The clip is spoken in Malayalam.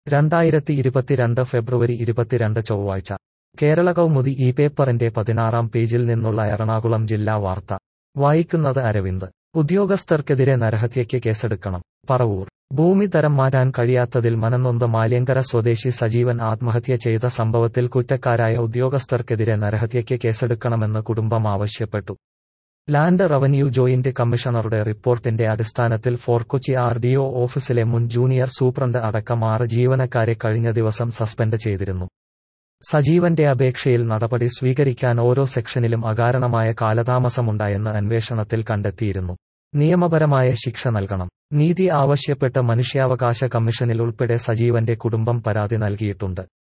രണ്ടായിരത്തി ഇരുപത്തിരണ്ട് ഫെബ്രുവരി ഇരുപത്തിരണ്ട് ചൊവ്വാഴ്ച കേരള കൗമുദി ഈ പേപ്പറിന്റെ പതിനാറാം പേജിൽ നിന്നുള്ള എറണാകുളം ജില്ലാ വാർത്ത വായിക്കുന്നത് അരവിന്ദ് ഉദ്യോഗസ്ഥർക്കെതിരെ നരഹത്യയ്ക്ക് കേസെടുക്കണം പറവൂർ ഭൂമി തരം മാറ്റാൻ കഴിയാത്തതിൽ മനംനൊന്ത് മാല്യങ്കര സ്വദേശി സജീവൻ ആത്മഹത്യ ചെയ്ത സംഭവത്തിൽ കുറ്റക്കാരായ ഉദ്യോഗസ്ഥർക്കെതിരെ നരഹത്യയ്ക്ക് കേസെടുക്കണമെന്ന് കുടുംബം ആവശ്യപ്പെട്ടു ലാൻഡ് റവന്യൂ ജോയിന്റ് കമ്മീഷണറുടെ റിപ്പോർട്ടിന്റെ അടിസ്ഥാനത്തിൽ ഫോർക്കൊച്ചി ആർ ഡി ഒ ഓഫീസിലെ മുൻ ജൂനിയർ സൂപ്രണ്ട് അടക്കം ആറ് ജീവനക്കാരെ കഴിഞ്ഞ ദിവസം സസ്പെൻഡ് ചെയ്തിരുന്നു സജീവന്റെ അപേക്ഷയിൽ നടപടി സ്വീകരിക്കാൻ ഓരോ സെക്ഷനിലും അകാരണമായ കാലതാമസമുണ്ടായെന്ന് അന്വേഷണത്തിൽ കണ്ടെത്തിയിരുന്നു നിയമപരമായ ശിക്ഷ നൽകണം നീതി ആവശ്യപ്പെട്ട് മനുഷ്യാവകാശ കമ്മീഷനിൽ ഉൾപ്പെടെ സജീവന്റെ കുടുംബം പരാതി നൽകിയിട്ടുണ്ട്